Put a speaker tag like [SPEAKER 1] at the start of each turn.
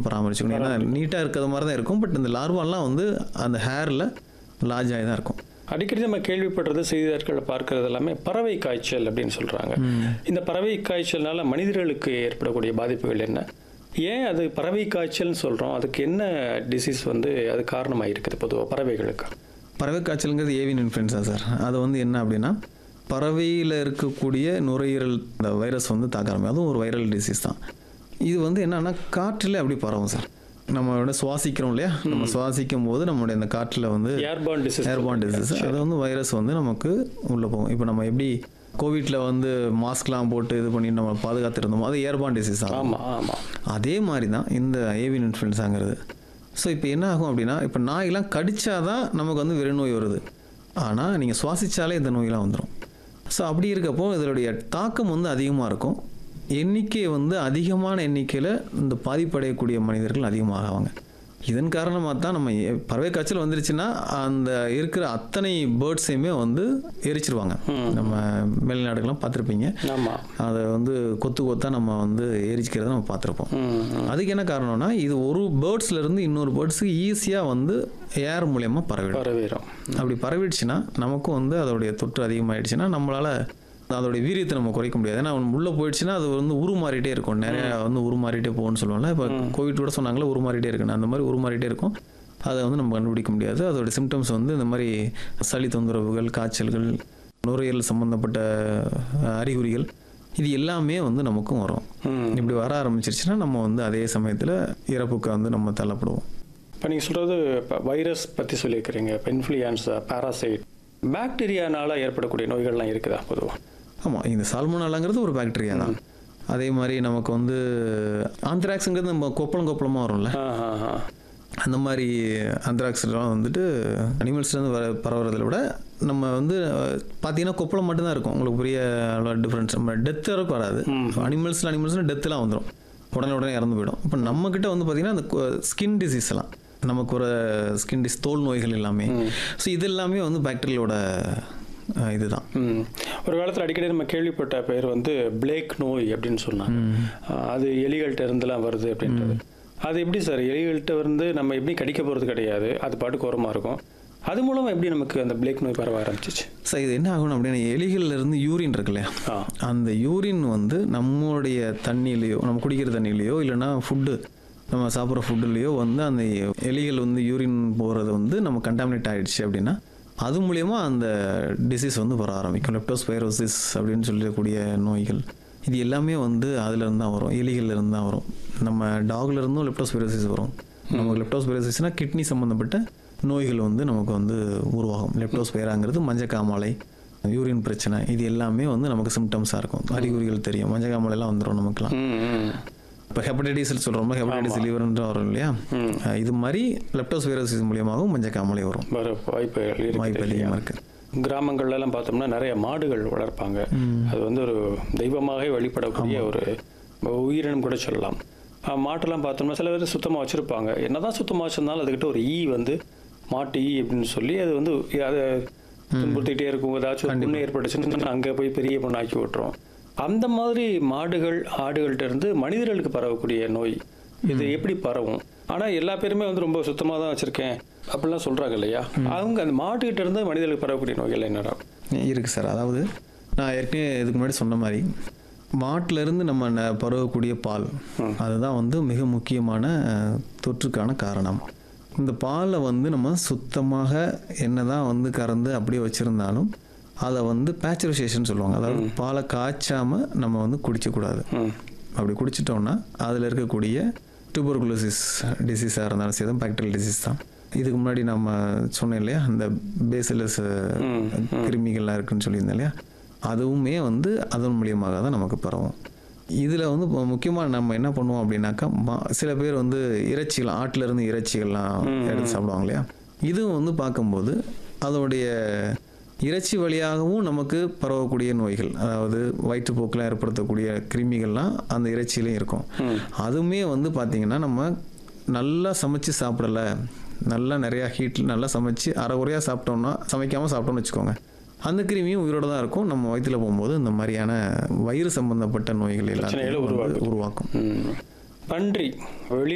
[SPEAKER 1] வந்து பராமரிச்சுக்கணும் ஏன்னா நீட்டாக இருக்கிற மாதிரி தான் இருக்கும் பட் இந்த லார்வாலாம் வந்து அந்த ஹேரில் லார்ஜ் ஆகி தான் இருக்கும்
[SPEAKER 2] அடிக்கடி நம்ம கேள்விப்படுறது செய்தியாட்களை பார்க்கறது எல்லாமே பறவை காய்ச்சல் அப்படின்னு சொல்றாங்க இந்த பறவை காய்ச்சல்னால மனிதர்களுக்கு ஏற்படக்கூடிய பாதிப்புகள் என்ன ஏன் அது பறவை காய்ச்சல்னு சொல்றோம் அதுக்கு என்ன டிசீஸ் வந்து அது காரணமாக இருக்குது பொதுவாக பறவைகளுக்கு
[SPEAKER 1] பறவை காய்ச்சலுங்கிறது ஏவியன் இன்ஃப்ளூயன்ஸா சார் அது வந்து என்ன அப்படின்னா பறவையில் இருக்கக்கூடிய நுரையீரல் இந்த வைரஸ் வந்து தாக்க ஆரம்பிக்கும் அதுவும் ஒரு வைரல் டிசீஸ் தான் இது வந்து என்னன்னா காற்றில் அப்படி பரவும் சார் நம்ம வந்து சுவாசிக்கிறோம் இல்லையா நம்ம சுவாசிக்கும் போது நம்மளுடைய அந்த காற்றில் வந்து
[SPEAKER 2] ஏர்பான் டிசீஸ்
[SPEAKER 1] ஏர்பான் டிசீஸ் அது வந்து வைரஸ் வந்து நமக்கு உள்ளே போகும் இப்போ நம்ம எப்படி கோவிட்ல வந்து மாஸ்க்லாம் போட்டு இது பண்ணி நம்ம பாதுகாத்து இருந்தோமோ அது ஏர்பான் டிசீஸ் தான்
[SPEAKER 2] ஆமா ஆமா
[SPEAKER 1] அதே மாதிரி தான் இந்த ஏவியன் இன்ஃப்ளூயன்ஸாங்கிறது ஸோ இப்போ என்ன ஆகும் அப்படின்னா இப்போ நாயெல்லாம் கடிச்சாதான் நமக்கு வந்து வெறுநோய் வருது ஆனால் நீங்கள் சுவாசிச்சாலே இந்த நோயெல்லாம் வந்துடும் ஸோ அப்படி இருக்கப்போ இதனுடைய தாக்கம் வந்து அதிகமாக இருக்கும் எண்ணிக்கை வந்து அதிகமான எண்ணிக்கையில் இந்த பாதிப்படையக்கூடிய மனிதர்கள் அதிகமாகுவாங்க இதன் காரணமாக தான் நம்ம எ- பறவை காய்ச்சல் வந்துருச்சுன்னா அந்த இருக்கிற அத்தனை பேர்ட்ஸையுமே வந்து எரிச்சிருவாங்க நம்ம மேல்நாடுகள்லாம் பார்த்துருப்பீங்க
[SPEAKER 2] ஆமா
[SPEAKER 1] அதை வந்து கொத்து கொத்தா நம்ம வந்து எரிச்சிக்கிறத நம்ம பார்த்துருப்போம்
[SPEAKER 2] ம், ம்.
[SPEAKER 1] அதுக்கு என்ன காரணம்னா இது ஒரு பேர்ட்ஸ்ல இருந்து இன்னொரு பேர்ட்ஸுக்கு ஈஸியாக வந்து ஏர் மூலயமா பரவிடும்
[SPEAKER 2] பரவிடும்
[SPEAKER 1] அப்படி பரவிடுச்சுன்னா நமக்கும் வந்து அதோடைய தொற்று அதிகமாயிடுச்சுன்னா நம்மளால அதோடைய வீரியத்தை நம்ம குறைக்க முடியாது ஏன்னா அவன் உள்ளே போயிடுச்சுன்னா அது வந்து உருமாறிட்டே இருக்கும் நிறைய வந்து உருமாறிட்டே போகும்னு சொல்லுவாங்க இப்போ கோவிட் கூட சொன்னாங்களே உருமாறிட்டே இருக்குன்னு அந்த மாதிரி உருமாறிட்டே இருக்கும் அதை வந்து நம்ம கண்டுபிடிக்க முடியாது அதோட சிம்டம்ஸ் வந்து இந்த மாதிரி சளி தொந்தரவுகள் காய்ச்சல்கள் நுரையீரல் சம்பந்தப்பட்ட அஹ், அறிகுறிகள் இது எல்லாமே வந்து நமக்கும் வரும்
[SPEAKER 2] ம்.
[SPEAKER 1] இப்படி வர ஆரம்பிச்சிருச்சுன்னா நம்ம வந்து அதே சமயத்தில் இறப்புக்கு வந்து நம்ம தள்ளப்படுவோம்
[SPEAKER 2] இப்போ நீங்கள் சொல்கிறது வைரஸ் பற்றி சொல்லியிருக்கிறீங்க இப்போ இன்ஃப்ளூயன்ஸா பாராசைட் பாக்டீரியானால ஏற்படக்கூடிய நோய்கள்லாம் இருக்குதா பொதுவாக
[SPEAKER 1] ஆமாம் இந்த சால்மோனாலாங்கிறது ஒரு பாக்டீரியா தான் அதே மாதிரி நமக்கு வந்து ஆந்த்ராக்ஸுங்கிறது நம்ம கொப்பளம் கொப்பளமாக வரும்ல
[SPEAKER 2] ஆ ஆ ஆ
[SPEAKER 1] அந்த மாதிரி ஆந்த்ராக்ஸ்லாம் வந்துட்டு அனிமல்ஸ்லேருந்து வர பரவுறதை விட நம்ம வந்து அஹ், பார்த்தீங்கன்னா கொப்பளம் மட்டும்தான் இருக்கும் உங்களுக்கு பெரிய டிஃப்ரென்ஸ் நம்ம டெத் வரைக்கும் வராது அனிமல்ஸில் அனிமல்ஸ்னால் டெத்துலாம் வந்துடும் உடனே உடனே இறந்து போயிடும் இப்போ நம்மக்கிட்ட வந்து பார்த்தீங்கன்னா அந்த ஸ்கின் டிசீஸ் எல்லாம் நமக்கு ஒரு ஸ்கின் டிஸ் தோல் நோய்கள் எல்லாமே ஸோ இது எல்லாமே வந்து பாக்டீரியாவோட அஹ், இதுதான்
[SPEAKER 2] ம். ஒரு காலத்தில் அடிக்கடி நம்ம கேள்விப்பட்ட பேர் வந்து பிளேக் நோய் அப்படின்னு சொன்னாங்க ஆ, அது எலிகள்கிட்ட இருந்தெல்லாம் வருது அப்படின்றது அது எப்படி சார் எலிகள்கிட்ட இருந்து நம்ம எப்படி கடிக்க போகிறது கிடையாது அது பாட்டுக்கு ஓரமாக இருக்கும் அது மூலமாக எப்படி நமக்கு அந்த பிளேக் நோய் பரவ ஆரம்பிச்சிச்சு
[SPEAKER 1] சார் இது என்ன ஆகணும் அப்படின்னா எலிகள்ல இருந்து யூரின் இருக்கு இல்லையா
[SPEAKER 2] ஆ
[SPEAKER 1] அந்த யூரின் வந்து நம்மளுடைய தண்ணியிலையோ நம்ம குடிக்கிற தண்ணியிலையோ இல்லைன்னா ஃபுட்டு நம்ம சாப்பிட்ற ஃபுட்டுலேயோ வந்து அந்த எலிகள் வந்து யூரின் போகிறது வந்து நம்ம கண்டாமினேட் ஆயிடுச்சு அப்படின்னா அது மூலயமா அந்த டிசீஸ் வந்து வர ஆரம்பிக்கும் லெப்டோஸ்பைரோசிஸ் அப்படின்னு சொல்லக்கூடிய நோய்கள் இது எல்லாமே வந்து அதுல இருந்து தான் வரும் எலிகள்ல இருந்து தான் வரும் நம்ம டாக்ல இருந்தும் லெப்டோஸ்பைரோசிஸ் வரும் நமக்கு லெப்டோஸ்பைரோசிஸ்னா கிட்னி சம்மந்தப்பட்ட நோய்கள் வந்து நமக்கு வந்து உருவாகும் லெப்டோஸ்பைராங்கிறது மஞ்சக்காமாலை யூரின் பிரச்சனை இது எல்லாமே வந்து நமக்கு சிம்டம்ஸாக இருக்கும் அறிகுறிகள் தெரியும் மஞ்சக்காமலைலாம் வந்துடும் நமக்குலாம்
[SPEAKER 2] ம் ம்
[SPEAKER 1] இப்போ ஹெப்படைட்டிஸ் சொல்கிறோம்ல ஹெப்படைட்டிஸ் லிவர்ன்ற வரும் இல்லையா அஹ் இது மாதிரி லெப்டோஸ்பைரோசிஸ் மூலியமாகவும் மஞ்சக்காமலை வரும்
[SPEAKER 2] வர வாய்ப்புகள்
[SPEAKER 1] வாய்ப்பு
[SPEAKER 2] இருக்கு
[SPEAKER 1] அதிகமாக இருக்குது
[SPEAKER 2] கிராமங்கள்ல எல்லாம் பார்த்தோம்னா நிறைய மாடுகள் வளர்ப்பாங்க அது வந்து ஒரு தெய்வமாகவே வழிபடக்கூடிய ஒரு உயிரினம் கூட சொல்லலாம் ஆஹ் மாட்டெல்லாம் பார்த்தோம்னா சில பேர் சுத்தமாக வச்சுருப்பாங்க என்னதான் சுத்தமாக வச்சிருந்தாலும் அதுக்கிட்ட ஒரு ஈ வந்து மாட்டு ஈ அப்படின்னு சொல்லி அது வந்து அதை துன்புறுத்திட்டே இருக்கும் ஏதாச்சும் ஒரு புண்ணு ஏற்பட்டுச்சுன்னு அங்கே போய் பெரிய பொண்ணாக்கி விட்டுரும் அந்த மாதிரி மாடுகள் ஆடுகள்கிட்ட இருந்து மனிதர்களுக்கு பரவக்கூடிய நோய் இது எப்படி பரவும் ஆனால் எல்லா பேருமே வந்து ரொம்ப சுத்தமாக தான் வச்சுருக்கேன் அப்படிலாம் சொல்கிறாங்க இல்லையா அவங்க அந்த மாட்டுக்கிட்ட இருந்து மனிதர்களுக்கு பரவக்கூடிய நோய்கள் என்னடா
[SPEAKER 1] இருக்குது சார் அதாவது நான் ஏற்கனவே இதுக்கு முன்னாடி சொன்ன மாதிரி மாட்டுல இருந்து நம்ம ந- பரவக்கூடிய பால் அதுதான் வந்து மிக முக்கியமான அஹ், தொற்றுக்கான காரணம் இந்த பாலை வந்து நம்ம சுத்தமாக என்னதான் வந்து கறந்து அப்படியே வச்சுருந்தாலும் அதை வந்து பேச்சுரைசேஷன் சொல்லுவாங்க அதாவது பாலை காய்ச்சாம நம்ம வந்து குடிக்கக்கூடாது
[SPEAKER 2] ம்
[SPEAKER 1] அப்படி குடிச்சிட்டோம்னா அதில் இருக்கக்கூடிய டியூபர்குலோசிஸ் டிசீஸாக இருந்தாலும் சரி பாக்டீரியல் டிசீஸ் தான் இதுக்கு முன்னாடி நம்ம சொன்னேன் இல்லையா அந்த பேசிலஸ் கிருமிகள்லாம் இருக்குன்னு சொல்லியிருந்தேன் இல்லையா அதுவுமே வந்து அதன் மூலியமாக தான் நமக்கு பரவும் இதில் வந்து இப்போ முக்கியமாக நம்ம என்ன பண்ணுவோம் அப்படின்னாக்கா மா- சில பேர் வந்து இறைச்சிகள் ஆட்டுல இருந்து இறைச்சிகள்லாம் எடுத்து சாப்பிடுவாங்க இல்லையா இதுவும் வந்து பார்க்கும்போது அதோடைய இறைச்சி வழியாகவும் நமக்கு பரவக்கூடிய நோய்கள் அதாவது வயிற்றுப்போக்கெலாம் ஏற்படுத்தக்கூடிய கிருமிகள்லாம் அந்த இறைச்சியிலையும் இருக்கும் அதுவுமே வந்து பார்த்திங்கன்னா நம்ம நல்லா சமைச்சு சாப்பிடல நல்லா நிறையா ஹீட்டில் நல்லா சமைச்சு அரை குறையாக சாப்பிட்டோம்னா சமைக்காமல் சாப்பிட்டோம்னு வச்சுக்கோங்க அந்த கிருமியும் உயிரோட தான் இருக்கும் நம்ம வயிற்றுல போகும்போது இந்த மாதிரியான வயிறு சம்பந்தப்பட்ட நோய்கள் எல்லாத்தையும்
[SPEAKER 2] பிரச்சனைகளை
[SPEAKER 1] வந்து உருவாக்கும்
[SPEAKER 2] ம். பன்றி வெளி